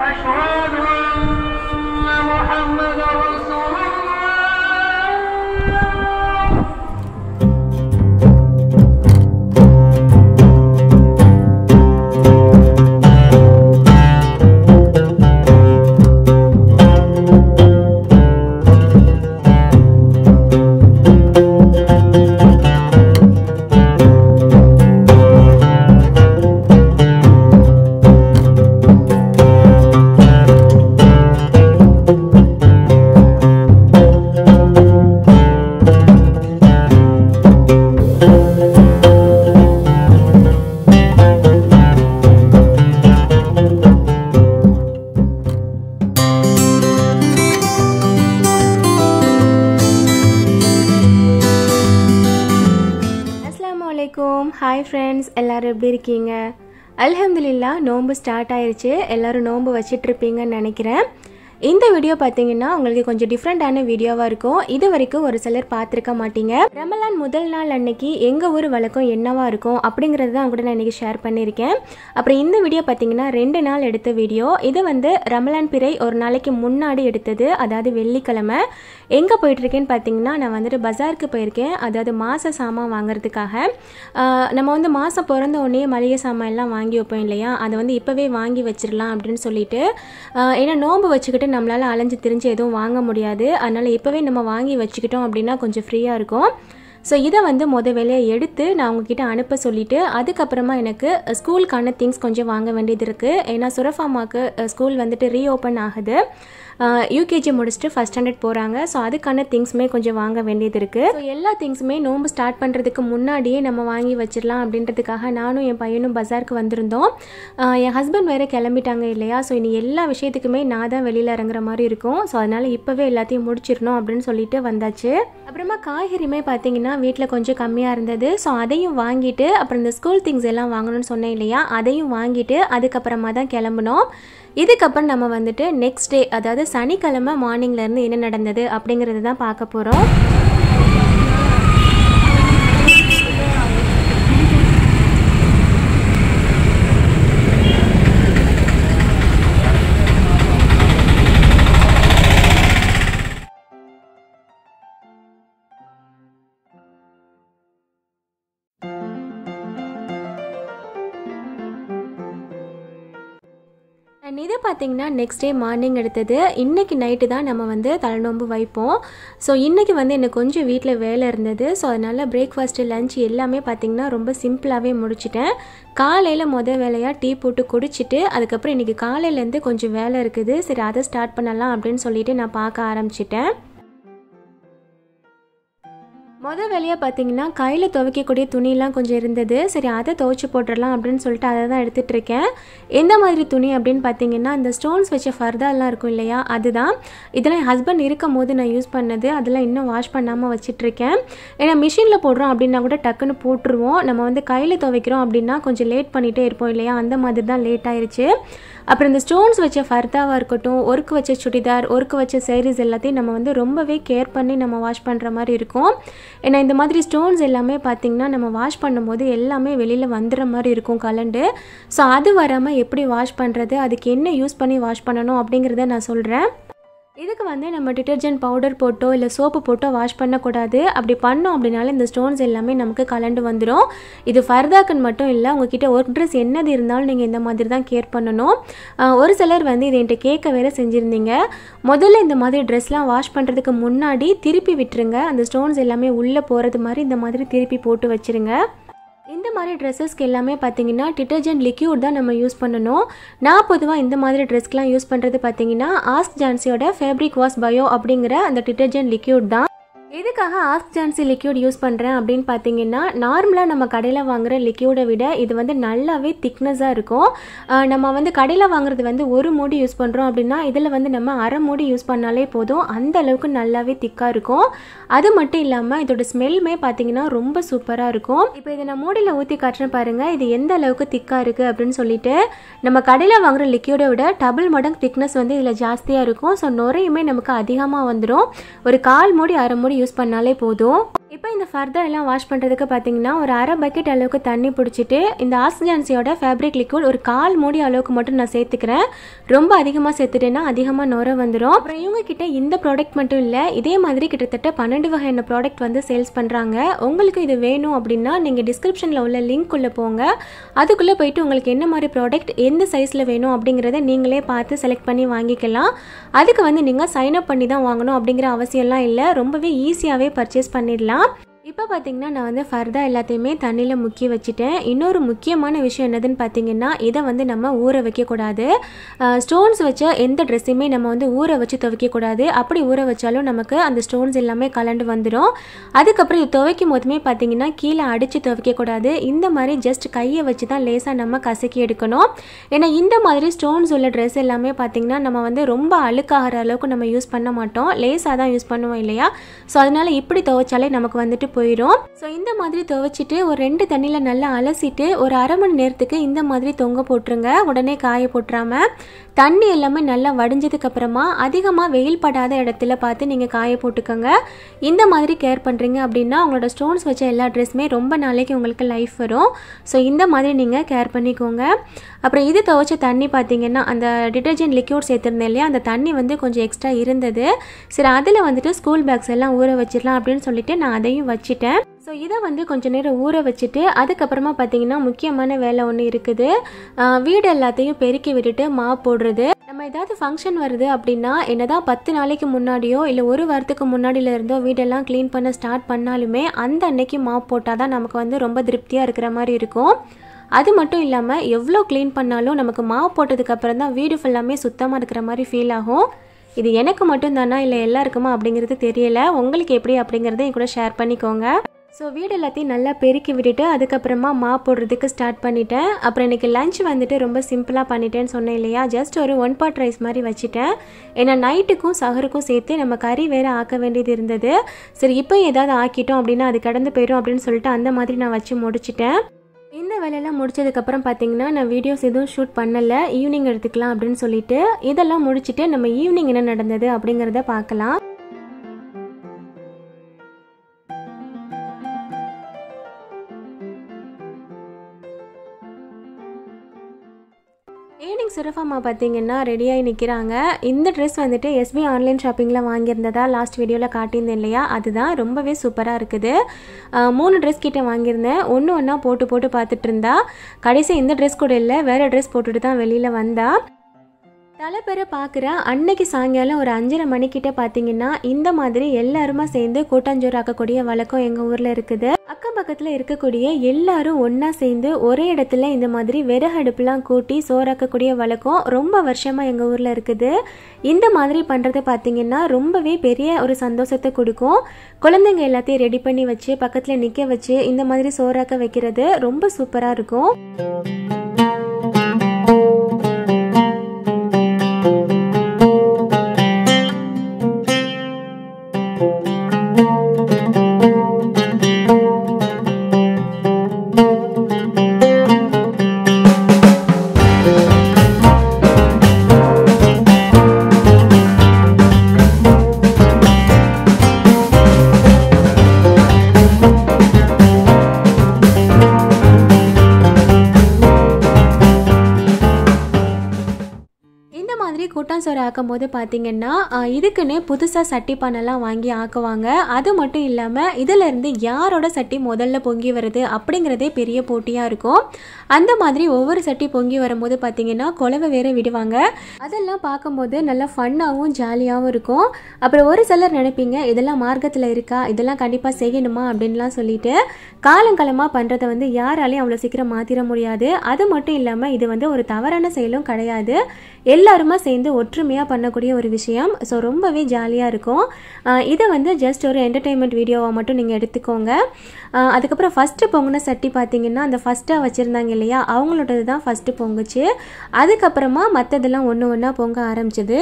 أشهد أن محمد رسول الله அஸ்ஸலாமு அலைக்கும் hi friends எல்லாரும் எப்படி இருக்கீங்க அல்ஹம்துலில்லா நோன்பு ஸ்டார்ட் ஆயிருச்சு எல்லாரும் நோன்பு வச்சிட்டு இருப்பீங்கன்னு நினைக்கிறேன் இந்த வீடியோ பார்த்தீங்கன்னா உங்களுக்கு கொஞ்சம் டிஃப்ரெண்ட்டான வீடியோவாக இருக்கும் இது வரைக்கும் ஒரு சிலர் பார்த்துருக்க மாட்டீங்க ரமலான் முதல் நாள் அன்னைக்கு எங்கள் ஊர் வழக்கம் என்னவா இருக்கும் அப்படிங்கிறது தான் கூட நான் இன்றைக்கி ஷேர் பண்ணியிருக்கேன் அப்புறம் இந்த வீடியோ பார்த்தீங்கன்னா ரெண்டு நாள் எடுத்த வீடியோ இது வந்து ரமலான் பிறை ஒரு நாளைக்கு முன்னாடி எடுத்தது அதாவது வெள்ளிக்கிழமை எங்கே போயிட்டுருக்கேன்னு பார்த்தீங்கன்னா நான் வந்துட்டு பஜாருக்கு போயிருக்கேன் அதாவது மாத சாமான் வாங்குறதுக்காக ஆஹ் நம்ம வந்து மாதம் பிறந்த உடனே மளிகை சாமான் எல்லாம் வாங்கி வைப்போம் இல்லையா அதை வந்து இப்போவே வாங்கி வச்சிடலாம் அப்படின்னு சொல்லிட்டு ஆஹ் ஏன்னா நோன்பு வச்சுக்கிட்டு நம்மளால் அலைஞ்சு திரிஞ்சு எதுவும் வாங்க முடியாது அதனால் இப்போவே நம்ம வாங்கி வச்சுக்கிட்டோம் அப்படின்னா கொஞ்சம் ஃப்ரீயாக இருக்கும் ஸோ இதை வந்து முத வேலையை எடுத்து நான் உங்ககிட்ட அனுப்ப சொல்லிவிட்டு அதுக்கப்புறமா எனக்கு ஸ்கூலுக்கான திங்ஸ் கொஞ்சம் வாங்க வேண்டியது இருக்குது ஏன்னா சுரஃபாமாக்கு ஸ்கூல் வந்துட்டு ரீஓப்பன் ஆகுது யூகேஜி முடிச்சுட்டு ஃபஸ்ட் ஸ்டாண்டர்ட் போகிறாங்க ஸோ அதுக்கான திங்ஸுமே கொஞ்சம் வாங்க வேண்டியது இருக்குது ஸோ எல்லா திங்ஸுமே நோன்பு ஸ்டார்ட் பண்ணுறதுக்கு முன்னாடியே நம்ம வாங்கி வச்சிடலாம் அப்படின்றதுக்காக நானும் என் பையனும் பஜாருக்கு வந்திருந்தோம் ஆஹ் என் ஹஸ்பண்ட் வேறு கிளம்பிட்டாங்க இல்லையா ஸோ இனி எல்லா விஷயத்துக்குமே நான் தான் வெளியில் இறங்குற மாதிரி இருக்கும் ஸோ அதனால் இப்போவே எல்லாத்தையும் முடிச்சிடணும் அப்படின்னு சொல்லிட்டு வந்தாச்சு அப்புறமா காய்கறியுமே பார்த்தீங்கன்னா வீட்டில் கொஞ்சம் கம்மியாக இருந்தது ஸோ அதையும் வாங்கிட்டு அப்புறம் இந்த ஸ்கூல் திங்ஸ் எல்லாம் வாங்கணும்னு சொன்னேன் இல்லையா அதையும் வாங்கிட்டு அதுக்கப்புறமா தான் கிளம்புனோம் இதுக்கப்புறம் நம்ம வந்துட்டு நெக்ஸ்ட் டே அதாவது சனிக்கிழமை மார்னிங்லேருந்து என்ன நடந்தது அப்படிங்கிறது தான் பார்க்க போகிறோம் அண்ட் இது பார்த்தீங்கன்னா நெக்ஸ்ட் டே மார்னிங் எடுத்தது இன்றைக்கி நைட்டு தான் நம்ம வந்து தலைநோம்பு வைப்போம் ஸோ இன்றைக்கி வந்து எனக்கு கொஞ்சம் வீட்டில் வேலை இருந்தது ஸோ அதனால் பிரேக்ஃபாஸ்ட்டு லஞ்ச் எல்லாமே பார்த்திங்கன்னா ரொம்ப சிம்பிளாகவே முடிச்சிட்டேன் காலையில் முத வேலையாக டீ போட்டு குடிச்சிட்டு அதுக்கப்புறம் இன்றைக்கி காலையிலேருந்து கொஞ்சம் வேலை இருக்குது சரி அதை ஸ்டார்ட் பண்ணலாம் அப்படின்னு சொல்லிட்டு நான் பார்க்க ஆரம்பிச்சிட்டேன் மொதல் வேலையாக பார்த்தீங்கன்னா கையில் துவைக்கக்கூடிய துணியெலாம் கொஞ்சம் இருந்தது சரி அதை துவைச்சி போட்டுடலாம் அப்படின்னு சொல்லிட்டு அதை தான் எடுத்துகிட்டு இருக்கேன் எந்த மாதிரி துணி அப்படின்னு பார்த்தீங்கன்னா இந்த ஸ்டோன்ஸ் வச்ச ஃபர்தாலாம் இருக்கும் இல்லையா அதுதான் இதெல்லாம் என் ஹஸ்பண்ட் இருக்கும் போது நான் யூஸ் பண்ணது அதெல்லாம் இன்னும் வாஷ் பண்ணாமல் வச்சிட்ருக்கேன் ஏன்னா மிஷினில் போடுறோம் அப்படின்னா கூட டக்குன்னு போட்டுருவோம் நம்ம வந்து கையில் துவைக்கிறோம் அப்படின்னா கொஞ்சம் லேட் பண்ணிகிட்டே இருப்போம் இல்லையா அந்த மாதிரி தான் லேட் ஆயிருச்சு அப்புறம் இந்த ஸ்டோன்ஸ் வச்ச ஃபர்தாவாக இருக்கட்டும் ஒர்க்கு வச்ச சுடிதார் ஒர்க்கு வச்ச sarees எல்லாத்தையும் நம்ம வந்து ரொம்பவே கேர் பண்ணி நம்ம வாஷ் பண்ணுற மாதிரி இருக்கும் ஏன்னா இந்த மாதிரி ஸ்டோன்ஸ் எல்லாமே பார்த்திங்கன்னா நம்ம வாஷ் பண்ணும்போது எல்லாமே வெளியில் வந்துடுற மாதிரி இருக்கும் கலண்டு ஸோ அது வராமல் எப்படி வாஷ் பண்ணுறது அதுக்கு என்ன யூஸ் பண்ணி வாஷ் பண்ணணும் அப்படிங்கிறத நான் சொல்கிறேன் இதுக்கு வந்து நம்ம டிட்டர்ஜென்ட் பவுடர் போட்டோ இல்லை சோப்பு போட்டோ வாஷ் பண்ணக்கூடாது அப்படி பண்ணோம் அப்படின்னால இந்த ஸ்டோன்ஸ் எல்லாமே நமக்கு கலண்டு வந்துடும் இது ஃபர்தாக்குன்னு மட்டும் இல்லை உங்ககிட்ட ஒர்க் ட்ரெஸ் என்னது இருந்தாலும் நீங்கள் இந்த மாதிரி தான் கேர் பண்ணணும் ஆஹ் ஒரு சிலர் வந்து இது என்கிட்ட கேட்க வேற செஞ்சுருந்தீங்க முதல்ல இந்த மாதிரி ட்ரெஸ்லாம் வாஷ் பண்ணுறதுக்கு முன்னாடி திருப்பி விட்டுருங்க அந்த ஸ்டோன்ஸ் எல்லாமே உள்ளே போகிறது மாதிரி இந்த மாதிரி திருப்பி போட்டு வச்சிருங்க இந்த மாதிரி ட்ரெஸ்ஸஸ்க்கு எல்லாமே பார்த்தீங்கன்னா டிட்டர்ஜென்ட் லிக்யூட் தான் நம்ம யூஸ் பண்ணணும் நான் பொதுவாக இந்த மாதிரி ட்ரெஸ்க்கெலாம் யூஸ் பண்ணுறது பார்த்தீங்கன்னா ஆஸ்க் ஜான்சியோட ஃபேப்ரிக் வாஷ் பயோ அப்படிங்கிற அந்த டிட்டர்ஜென்ட் லிக்யூட் தான் எதுக்காக ஆஸ்க் ஜான்சி லிக்யூட் யூஸ் பண்ணுறேன் அப்படின்னு பார்த்தீங்கன்னா நார்மலாக நம்ம கடையில் வாங்குற லிக்யூடை விட இது வந்து நல்லாவே திக்னஸாக இருக்கும் ஆஹ் நம்ம வந்து கடையில் வாங்குறது வந்து ஒரு மூடி யூஸ் பண்ணுறோம் அப்படின்னா இதில் வந்து நம்ம அரை மூடி யூஸ் பண்ணாலே போதும் அந்த அளவுக்கு நல்லாவே திக்காக இருக்கும் அது மட்டும் இல்லாமல் இதோட ஸ்மெல்லுமே பார்த்தீங்கன்னா ரொம்ப சூப்பராக இருக்கும் இப்போ இதை நான் மூடியில் ஊற்றி காட்டுறேன் பாருங்கள் இது எந்த அளவுக்கு திக்காக இருக்குது அப்படின்னு சொல்லிட்டு நம்ம கடையில் வாங்குற லிக்யூடை விட டபுள் மடங்கு திக்னஸ் வந்து இதில் ஜாஸ்தியாக இருக்கும் ஸோ நுரையுமே நமக்கு அதிகமாக வந்துடும் ஒரு கால் மூடி அரை மூடி யூஸ் பண்ணாலே போதும் இப்போ இந்த ஃபர்தா எல்லாம் வாஷ் பண்ணுறதுக்கு பார்த்தீங்கன்னா ஒரு அரை பக்கெட் அளவுக்கு தண்ணி பிடிச்சிட்டு இந்த ஆஸ்ஜான்சியோட ஃபேப்ரிக் லிக்விட் ஒரு கால் மூடி அளவுக்கு மட்டும் நான் சேர்த்துக்கிறேன் ரொம்ப அதிகமாக சேர்த்துட்டேன்னா அதிகமாக நுர வந்துடும் அப்புறம் இவங்க கிட்ட இந்த ப்ராடக்ட் மட்டும் இல்லை இதே மாதிரி கிட்டத்தட்ட பன்னெண்டு வகையான ப்ராடக்ட் வந்து சேல்ஸ் பண்ணுறாங்க உங்களுக்கு இது வேணும் அப்படின்னா நீங்கள் டிஸ்கிரிப்ஷனில் உள்ள லிங்க் உள்ள போங்க அதுக்குள்ளே போயிட்டு உங்களுக்கு என்ன மாதிரி ப்ராடக்ட் எந்த சைஸில் வேணும் அப்படிங்கிறத நீங்களே பார்த்து செலக்ட் பண்ணி வாங்கிக்கலாம் அதுக்கு வந்து நீங்கள் சைன் அப் பண்ணி தான் வாங்கணும் அப்படிங்கிற அவசியம்லாம் இல்லை ரொம்பவே ஈஸியாகவே பர்ச்சேஸ் பண்ணிடலாம் இப்போ பார்த்தீங்கன்னா நான் வந்து ஃபர்தா எல்லாத்தையுமே தண்ணியில் முக்கி வச்சுட்டேன் இன்னொரு முக்கியமான விஷயம் என்னதுன்னு பார்த்தீங்கன்னா இதை வந்து நம்ம ஊற வைக்கக்கூடாது ஸ்டோன்ஸ் வச்ச எந்த ட்ரெஸ்ஸையுமே நம்ம வந்து ஊற வச்சு துவைக்கக்கூடாது அப்படி ஊற வச்சாலும் நமக்கு அந்த ஸ்டோன்ஸ் எல்லாமே கலண்டு வந்துடும் அதுக்கப்புறம் இது துவைக்கும் போதுமே பார்த்தீங்கன்னா கீழே அடித்து துவைக்கக்கூடாது இந்த மாதிரி ஜஸ்ட் கையை வச்சு தான் லேசாக நம்ம கசக்கி எடுக்கணும் ஏன்னா இந்த மாதிரி ஸ்டோன்ஸ் உள்ள ட்ரெஸ் எல்லாமே பார்த்தீங்கன்னா நம்ம வந்து ரொம்ப அழுக்காகிற அளவுக்கு நம்ம யூஸ் பண்ண மாட்டோம் லேசாக தான் யூஸ் பண்ணுவோம் இல்லையா ஸோ அதனால இப்படி துவைச்சாலே நமக்கு வந்துட்டு போயிடும் ஸோ இந்த மாதிரி துவைச்சிட்டு ஒரு ரெண்டு தண்ணியில் நல்லா அலசிட்டு ஒரு அரை மணி நேரத்துக்கு இந்த மாதிரி தொங்க போட்டுருங்க உடனே காய போட்டுறாம தண்ணி எல்லாமே நல்லா வடிஞ்சதுக்கு அப்புறமா அதிகமாக வெயில் படாத இடத்துல பார்த்து நீங்கள் காய போட்டுக்கோங்க இந்த மாதிரி கேர் பண்ணுறீங்க அப்படின்னா உங்களோட ஸ்டோன்ஸ் வச்ச எல்லா ட்ரெஸ்ஸுமே ரொம்ப நாளைக்கு உங்களுக்கு லைஃப் வரும் ஸோ இந்த மாதிரி நீங்கள் கேர் பண்ணிக்கோங்க அப்புறம் இது துவைச்ச தண்ணி பார்த்தீங்கன்னா அந்த டிட்டர்ஜென்ட் லிக்யூட் சேர்த்துருந்தேன் இல்லையா அந்த தண்ணி வந்து கொஞ்சம் எக்ஸ்ட்ரா இருந்தது சரி அதில் வந்துட்டு ஸ்கூல் பேக்ஸ் எல்லாம் ஊற வச்சிடலாம் அப்படின்னு சொல்லிட்டு நான் அதையும் வச்சுட்டேன் ஸோ இதை வந்து கொஞ்ச நேரம் ஊற வச்சுட்டு அதுக்கப்புறமா பார்த்தீங்கன்னா முக்கியமான வேலை ஒன்று இருக்குது ஆஹ் வீடு எல்லாத்தையும் பெருக்கி விட்டுட்டு மா போடுறது நம்ம ஏதாவது ஃபங்க்ஷன் வருது அப்படின்னா என்னதான் பத்து நாளைக்கு முன்னாடியோ இல்லை ஒரு வாரத்துக்கு முன்னாடியில இருந்தோ வீடெல்லாம் க்ளீன் பண்ண ஸ்டார்ட் பண்ணாலுமே அந்த அன்னைக்கு மாப் போட்டால் தான் நமக்கு வந்து ரொம்ப திருப்தியாக இருக்கிற மாதிரி இருக்கும் அது மட்டும் இல்லாமல் எவ்வளோ க்ளீன் பண்ணாலும் நமக்கு மாவு போட்டதுக்கு அப்புறம் தான் வீடு ஃபுல்லாமே சுத்தமாக இருக்கிற மாதிரி ஃபீல் ஆகும் இது எனக்கு மட்டும் தானா இல்லை எல்லாருக்குமா அப்படிங்கிறது தெரியல உங்களுக்கு எப்படி அப்படிங்கிறத என் கூட ஷேர் பண்ணிக்கோங்க ஸோ வீடு எல்லாத்தையும் நல்லா பெருக்கி விட்டுட்டு அதுக்கப்புறமா மா போடுறதுக்கு ஸ்டார்ட் பண்ணிட்டேன் அப்புறம் எனக்கு லஞ்ச் வந்துட்டு ரொம்ப சிம்பிளாக பண்ணிட்டேன்னு சொன்னேன் இல்லையா ஜஸ்ட் ஒரு ஒன் பாட் ரைஸ் மாதிரி வச்சுட்டேன் ஏன்னா நைட்டுக்கும் சஹருக்கும் சேர்த்து நம்ம கறி வேறு ஆக்க வேண்டியது இருந்தது சரி இப்போ ஏதாவது ஆக்கிட்டோம் அப்படின்னா அது கடந்து போயிடும் அப்படின்னு சொல்லிட்டு அந்த மாதிரி நான் வச்சு முடிச்சிட்டேன் இந்த வேலையெல்லாம் முடிச்சதுக்கப்புறம் பார்த்தீங்கன்னா நான் வீடியோஸ் எதுவும் ஷூட் பண்ணலை ஈவினிங் எடுத்துக்கலாம் அப்படின்னு சொல்லிட்டு இதெல்லாம் முடிச்சுட்டு நம்ம ஈவினிங் என்ன நடந்தது அப்படிங்கிறத பார்க்கலாம் ஈவினிங் சிறஃபாமா பார்த்தீங்கன்னா ரெடியாகி நிற்கிறாங்க இந்த ட்ரெஸ் வந்துட்டு எஸ்பி ஆன்லைன் ஷாப்பிங்கில் வாங்கியிருந்ததா லாஸ்ட் வீடியோவில் காட்டியிருந்தேன் இல்லையா அதுதான் ரொம்பவே சூப்பராக இருக்குது ஆஹ் மூணு ட்ரெஸ் கிட்ட வாங்கியிருந்தேன் ஒன்று ஒன்றா போட்டு போட்டு பார்த்துட்டு இருந்தா கடைசி இந்த ட்ரெஸ் கூட இல்லை வேறு ட்ரெஸ் போட்டுட்டு தான் வெளியில் வந்தா தலைப்பெற பார்க்குற அன்னைக்கு சாயங்காலம் ஒரு அஞ்சரை மணிக்கிட்ட பார்த்தீங்கன்னா இந்த மாதிரி எல்லாருமா சேர்ந்து கூட்டாஞ்சோறு ஆக்கக்கூடிய வழக்கம் எங்கள் ஊரில் இருக்குது அக்கம் பக்கத்தில் இருக்கக்கூடிய எல்லாரும் ஒன்றா சேர்ந்து ஒரே இடத்துல இந்த மாதிரி விறகு அடுப்புலாம் கூட்டி சோறாக்கக்கூடிய வழக்கம் ரொம்ப வருஷமாக எங்கள் ஊரில் இருக்குது இந்த மாதிரி பண்ணுறது பார்த்தீங்கன்னா ரொம்பவே பெரிய ஒரு சந்தோஷத்தை கொடுக்கும் குழந்தைங்க எல்லாத்தையும் ரெடி பண்ணி வச்சு பக்கத்தில் நிற்க வச்சு இந்த மாதிரி சோறாக்க வைக்கிறது ரொம்ப சூப்பராக இருக்கும் இந்த மாதிரி கூட்டாஞ்சோறு ஆக்கும் போது பார்த்தீங்கன்னா ஆஹ், இதுக்குன்னே புதுசாக சட்டி பானைலாம் வாங்கி ஆக்குவாங்க அது மட்டும் இல்லாமல் இதிலேருந்து யாரோட சட்டி முதல்ல பொங்கி வருது அப்படிங்கிறதே பெரிய போட்டியாக இருக்கும் அந்த மாதிரி ஒவ்வொரு சட்டி பொங்கி வரும்போது பார்த்தீங்கன்னா குழவை வேற விடுவாங்க அதெல்லாம் பார்க்கும்போது நல்லா ஃபன்னாகவும் ஜாலியாகவும் இருக்கும் அப்புறம் ஒரு சிலர் நினைப்பீங்க இதெல்லாம் மார்க்கத்தில் இருக்கா இதெல்லாம் கண்டிப்பாக செய்யணுமா அப்படின்லாம் சொல்லிட்டு காலங்காலமாக பண்ணுறதை வந்து யாராலையும் அவ்வளோ சீக்கிரம் மாற்றிட முடியாது அது மட்டும் இல்லாமல் இது வந்து ஒரு தவறான செயலும் கிடையாது எல்லாருமா சேர்ந்து ஒற்றுமையாக பண்ணக்கூடிய ஒரு விஷயம் ஸோ ரொம்பவே ஜாலியாக இருக்கும் ஆஹ் இதை வந்து ஜஸ்ட் ஒரு என்டர்டெயின்மெண்ட் வீடியோவாக மட்டும் நீங்கள் எடுத்துக்கோங்க ஆஹ் அதுக்கப்புறம் ஃபஸ்ட்டு பொங்கின சட்டி பார்த்தீங்கன்னா அந்த ஃபஸ்ட்டாக வச்சுருந்தாங்க இல்லையா அவங்களோடது தான் ஃபஸ்ட்டு பொங்குச்சு அதுக்கப்புறமா மற்றதெல்லாம் ஒன்று ஒன்றா பொங்க ஆரம்பிச்சது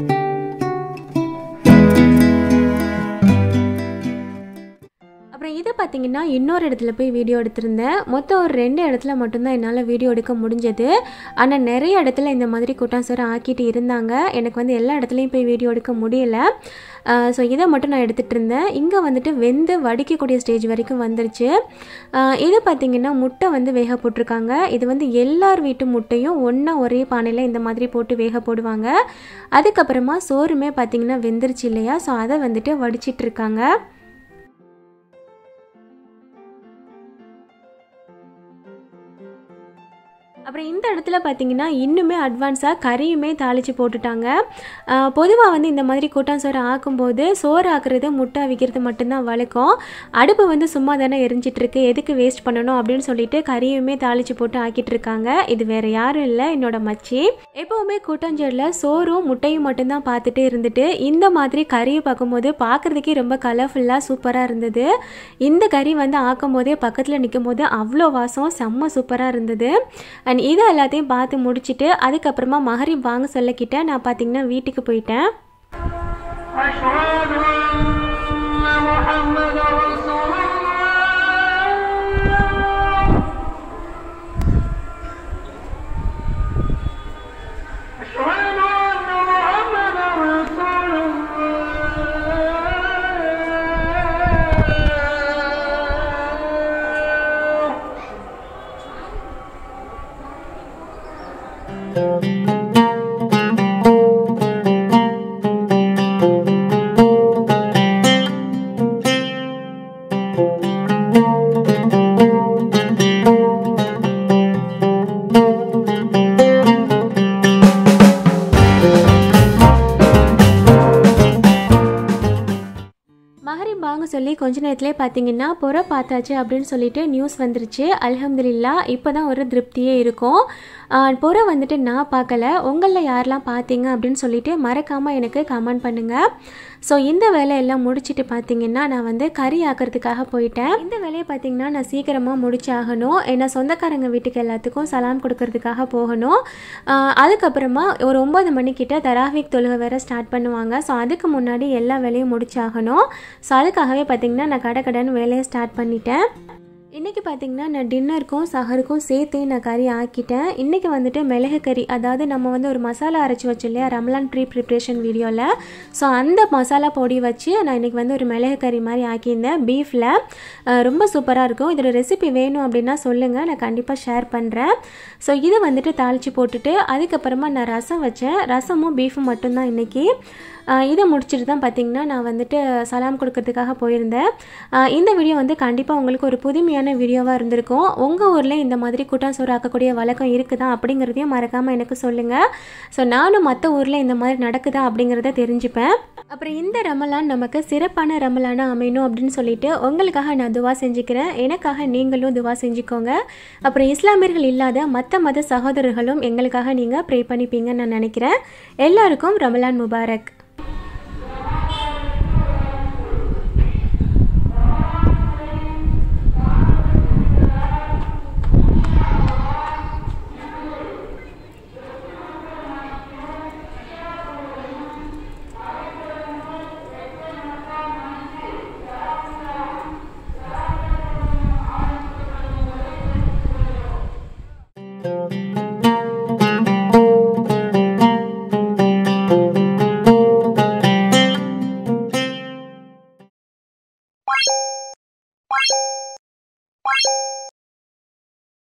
அப்புறம் இதை பார்த்தீங்கன்னா இன்னொரு இடத்துல போய் வீடியோ எடுத்திருந்தேன் மொத்தம் ஒரு ரெண்டு இடத்துல மட்டும்தான் என்னால் வீடியோ எடுக்க முடிஞ்சது ஆனால் நிறைய இடத்துல இந்த மாதிரி கூட்டாசோரை ஆக்கிட்டு இருந்தாங்க எனக்கு வந்து எல்லா இடத்துலையும் போய் வீடியோ எடுக்க முடியல ஸோ இதை மட்டும் நான் எடுத்துகிட்டு இருந்தேன் இங்கே வந்துட்டு வெந்து வடிக்கக்கூடிய ஸ்டேஜ் வரைக்கும் வந்துருச்சு ஆஹ் இது பார்த்திங்கன்னா முட்டை வந்து வேக போட்டிருக்காங்க இது வந்து எல்லார் வீட்டு முட்டையும் ஒன்றா ஒரே பானையில் இந்த மாதிரி போட்டு வேக போடுவாங்க அதுக்கப்புறமா சோறுமே பார்த்திங்கன்னா வெந்துருச்சு இல்லையா ஸோ அதை வந்துட்டு வடிச்சிட்டு இருக்காங்க அப்புறம் இந்த இடத்துல பார்த்தீங்கன்னா இன்னுமே அட்வான்ஸாக கறியுமே தாளித்து போட்டுட்டாங்க பொதுவாக வந்து இந்த மாதிரி கூட்டான் சோறு ஆக்கும்போது சோறு ஆக்குறது முட்டை அவிக்கிறது மட்டும்தான் வழக்கம் அடுப்பு வந்து சும்மா தானே எரிஞ்சிட்டு இருக்கு எதுக்கு வேஸ்ட் பண்ணணும் அப்படின்னு சொல்லிட்டு கறியுமே தாளித்து போட்டு ஆக்கிட்டு இருக்காங்க இது வேற யாரும் இல்லை என்னோட மச்சி எப்போவுமே கூட்டாஞ்சோறில் சோறும் முட்டையும் மட்டும்தான் பார்த்துட்டு இருந்துட்டு இந்த மாதிரி கறியை பார்க்கும்போது பார்க்குறதுக்கே ரொம்ப கலர்ஃபுல்லாக சூப்பராக இருந்தது இந்த கறி வந்து ஆக்கும் போதே பக்கத்தில் நிற்கும் போது அவ்வளோ வாசம் செம்ம சூப்பராக இருந்தது அண்ட் இதை எல்லாத்தையும் பார்த்து முடிச்சுட்டு அதுக்கப்புறமா மகரிப் வாங்க சொல்லக்கிட்ட நான் பார்த்தீங்கன்னா வீட்டுக்கு போயிட்டேன் أشهد أن محمدا رسول الله أشهد أن محمدا رسول الله மகரிப் வாங்க சொல்லி கொஞ்ச நேரத்திலே பார்த்தீங்கன்னா புற பார்த்தாச்சு அப்படின்னு சொல்லிட்டு நியூஸ் வந்துருச்சு அல்ஹம்துலில்லா இப்போ தான் ஒரு திருப்தியே இருக்கும் ஆஹ் புற வந்துட்டு நான் பார்க்கல உங்களில் யாரெல்லாம் பார்த்தீங்க அப்படின்னு சொல்லிட்டு மறக்காமல் எனக்கு கமெண்ட் பண்ணுங்கள் ஸோ இந்த வேலையெல்லாம் முடிச்சுட்டு பார்த்தீங்கன்னா நான் வந்து கறி ஆக்கிறதுக்காக போயிட்டேன் இந்த வேலையை பார்த்தீங்கன்னா நான் சீக்கிரமாக முடிச்சாகணும் ஏன்னா சொந்தக்காரங்க வீட்டுக்கு எல்லாத்துக்கும் சலாம் கொடுக்கறதுக்காக போகணும் ஆஹ் அதுக்கப்புறமா ஒரு ஒம்பது மணிக்கிட்ட தராவிக் தொழுகை வேற ஸ்டார்ட் பண்ணுவாங்க ஸோ அதுக்கு முன்னாடி எல்லா வேலையும் முடிச்சாகணும் ஸோ அதுக்காகவே பார்த்தீங்கன்னா நான் கடை கடன் வேலையை ஸ்டார்ட் பண்ணிட்டேன் இன்றைக்கி பார்த்தீங்கன்னா நான் டின்னருக்கும் சஹருக்கும் சேர்த்தே நான் கறி ஆக்கிட்டேன் இன்றைக்கி வந்துட்டு மிளகு கறி அதாவது நம்ம வந்து ஒரு மசாலா அரைச்சி வச்சு இல்லையா ரம்லான் ப்ரீ ப்ரிப்ரேஷன் வீடியோவில் ஸோ அந்த மசாலா பொடி வச்சு நான் இன்றைக்கி வந்து ஒரு மிளகு கறி மாதிரி ஆக்கியிருந்தேன் பீஃபில் ரொம்ப சூப்பராக இருக்கும் இதோட ரெசிபி வேணும் அப்படின்னா சொல்லுங்கள் நான் கண்டிப்பாக ஷேர் பண்ணுறேன் ஸோ இது வந்துட்டு தாளித்து போட்டுட்டு அதுக்கப்புறமா நான் ரசம் வச்சேன் ரசமும் பீஃபும் மட்டும்தான் இன்றைக்கி இதை முடிச்சுட்டு தான் பார்த்தீங்கன்னா நான் வந்துட்டு சலாம் கொடுக்கறதுக்காக போயிருந்தேன் ஆஹ் இந்த வீடியோ வந்து கண்டிப்பாக உங்களுக்கு ஒரு புதுமையான வீடியோவாக இருந்திருக்கும் உங்கள் ஊரில் இந்த மாதிரி கூட்டம் சோறு ஆக்கக்கூடிய வழக்கம் இருக்குதா அப்படிங்கிறதையும் மறக்காமல் எனக்கு சொல்லுங்கள் ஸோ நானும் மற்ற ஊரில் இந்த மாதிரி நடக்குதா அப்படிங்கிறத தெரிஞ்சுப்பேன் அப்புறம் இந்த ரமலான் நமக்கு சிறப்பான ரமலானாக அமையணும் அப்படின்னு சொல்லிட்டு உங்களுக்காக நான் துவா செஞ்சுக்கிறேன் எனக்காக நீங்களும் துவா செஞ்சுக்கோங்க அப்புறம் இஸ்லாமியர்கள் இல்லாத மற்ற மத சகோதரர்களும் எங்களுக்காக நீங்கள் ப்ரே பண்ணிப்பீங்கன்னு நான் நினைக்கிறேன் எல்லாருக்கும் ரமலான் முபாரக்